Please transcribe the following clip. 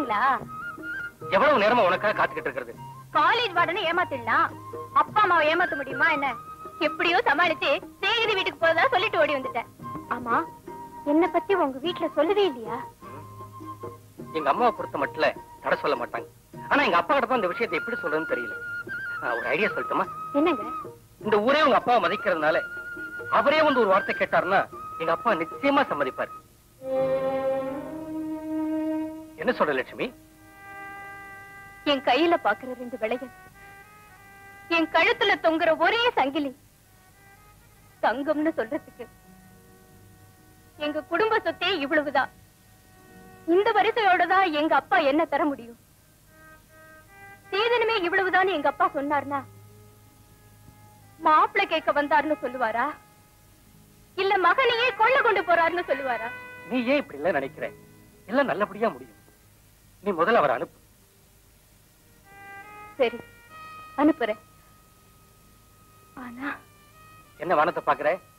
வந்துட்டீங்களா எவ்வளவு நேரமா உனக்காக காத்துக்கிட்டு இருக்கிறது காலேஜ் வார்டனை ஏமாத்திடலாம் அப்பா அம்மாவை ஏமாத்த முடியுமா என்ன எப்படியோ சமாளிச்சு சேகரி வீட்டுக்கு போறதா சொல்லிட்டு ஓடி வந்துட்டேன் ஆமா என்ன பத்தி உங்க வீட்டுல சொல்லவே இல்லையா எங்க அம்மாவை பொறுத்த மட்டும் தடை சொல்ல மாட்டாங்க ஆனா எங்க அப்பா கிட்ட தான் இந்த விஷயத்தை எப்படி சொல்றதுன்னு தெரியல நான் ஒரு ஐடியா சொல்லட்டுமா என்னங்க இந்த ஊரே உங்க அப்பாவை மதிக்கிறதுனால அவரே வந்து ஒரு வார்த்தை கேட்டாருன்னா எங்க அப்பா நிச்சயமா சம்மதிப்பார் என்ன சொல்ற லட்சுமி என் கையில பாக்குற ரெண்டு விளைகள் என் கழுத்துல தொங்குற ஒரே சங்கிலி தங்கம்னு சொல்றதுக்கு எங்க குடும்ப சொத்தே இவ்வளவுதான் இந்த வரிசையோட தான் எங்க அப்பா என்ன தர முடியும் சீதனமே இவ்வளவுதான் எங்க அப்பா சொன்னார்னா மாப்பிள்ளை கேட்க வந்தாருன்னு சொல்லுவாரா இல்ல மகனையே கொள்ள கொண்டு போறாருன்னு சொல்லுவாரா நீ ஏன் இப்படி எல்லாம் நினைக்கிற எல்லாம் நல்லபடியா முடியும் நீ முதல்ல அவரை அனுப்பு சரி அனுப்புறேன் ஆனா என்ன வானத்தை பாக்குற